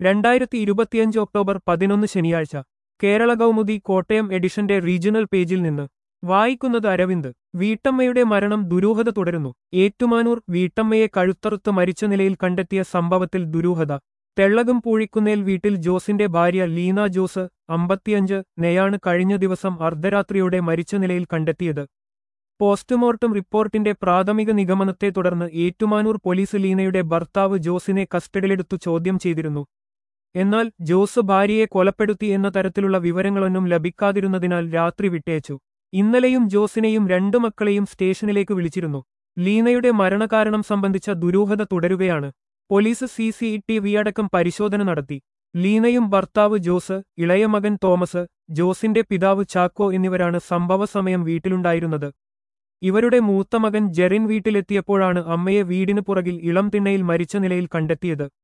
രണ്ടായിരത്തി ഇരുപത്തിയഞ്ച് ഒക്ടോബർ പതിനൊന്ന് ശനിയാഴ്ച കേരള കൗമുദി കോട്ടയം എഡിഷന്റെ റീജിയണൽ പേജിൽ നിന്ന് വായിക്കുന്നത് അരവിന്ദ് വീട്ടമ്മയുടെ മരണം ദുരൂഹത തുടരുന്നു ഏറ്റുമാനൂർ വീട്ടമ്മയെ കഴുത്തറുത്ത് മരിച്ച നിലയിൽ കണ്ടെത്തിയ സംഭവത്തിൽ ദുരൂഹത തെള്ളകം പൂഴിക്കുന്നേൽ വീട്ടിൽ ജോസിന്റെ ഭാര്യ ലീന ജോസ് അമ്പത്തിയഞ്ച് നെയാണ് കഴിഞ്ഞ ദിവസം അർദ്ധരാത്രിയോടെ മരിച്ച നിലയിൽ കണ്ടെത്തിയത് പോസ്റ്റ്മോർട്ടം റിപ്പോർട്ടിന്റെ പ്രാഥമിക നിഗമനത്തെ തുടർന്ന് ഏറ്റുമാനൂർ പോലീസ് ലീനയുടെ ഭർത്താവ് ജോസിനെ കസ്റ്റഡിയിലെടുത്തു ചോദ്യം ചെയ്തിരുന്നു എന്നാൽ ജോസ് ഭാര്യയെ കൊലപ്പെടുത്തി എന്ന തരത്തിലുള്ള വിവരങ്ങളൊന്നും ലഭിക്കാതിരുന്നതിനാൽ രാത്രി വിട്ടയച്ചു ഇന്നലെയും ജോസിനെയും രണ്ടു മക്കളെയും സ്റ്റേഷനിലേക്ക് വിളിച്ചിരുന്നു ലീനയുടെ മരണകാരണം സംബന്ധിച്ച ദുരൂഹത തുടരുകയാണ് police C C T V അടക്കം പരിശോധന നടത്തി ലീനയും ഭർത്താവ് ജോസ് ഇളയ മകൻ തോമസ് ജോസിന്റെ പിതാവ് ചാക്കോ എന്നിവരാണ് സംഭവസമയം വീട്ടിലുണ്ടായിരുന്നത് ഇവരുടെ മൂത്ത മകൻ ജെറിൻ വീട്ടിലെത്തിയപ്പോഴാണ് അമ്മയെ വീടിനു പുറകിൽ ഇളം തിണ്ണയിൽ മരിച്ച നിലയിൽ കണ്ടെത്തിയത്